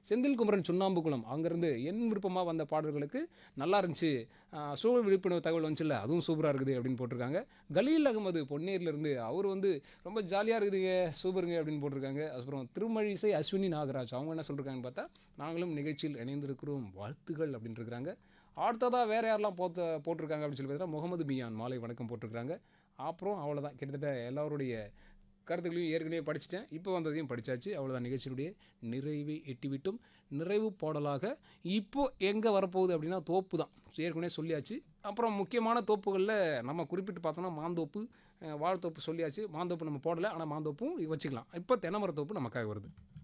செந்தில் குமரன் சுண்ணாம்புக்குளம் அங்கேருந்து என் விருப்பமாக வந்த பாடல்களுக்கு நல்லா இருந்துச்சு ஆஹ் சூழல் விழிப்புணர்வு தகவல் வந்துச்சுல்ல அதுவும் சூப்பராக இருக்குது அப்படின்னு போட்டிருக்காங்க கலீல் அகமது பொன்னேர்லேருந்து அவர் வந்து ரொம்ப ஜாலியாக இருக்குதுங்க சூப்பருங்க அப்படின்னு போட்டிருக்காங்க அப்புறம் திருமழிசை அஸ்வினி நாகராஜ் அவங்க என்ன சொல்லியிருக்காங்கன்னு பார்த்தா நாங்களும் நிகழ்ச்சியில் இணைந்திருக்கிறோம் வாழ்த்துகள் அப்படின்னு இருக்கிறாங்க அடுத்ததாக வேறு யாரெல்லாம் போத்த போட்டிருக்காங்க அப்படின்னு சொல்லி பார்த்தா முகமது மியான் மாலை வணக்கம் போட்டிருக்காங்க அப்புறம் அவ்வளோதான் கிட்டத்தட்ட எல்லாருடைய கருத்துக்களையும் ஏற்கனவே படிச்சிட்டேன் இப்போ வந்ததையும் படித்தாச்சு அவ்வளோதான் நிகழ்ச்சியினுடைய நிறைவை எட்டிவிட்டும் நிறைவு பாடலாக இப்போ எங்கே வரப்போகுது அப்படின்னா தோப்பு தான் ஏற்கனவே சொல்லியாச்சு அப்புறம் முக்கியமான தோப்புகளில் நம்ம குறிப்பிட்டு பார்த்தோம்னா மாந்தோப்பு அஹ், வாழைத்தோப்பு சொல்லியாச்சு மாந்தோப்பு நம்ம போடலை ஆனால் மாந்தோப்பும் வச்சுக்கலாம் இப்போ தென்னமரத்தோப்பு நமக்காக வருது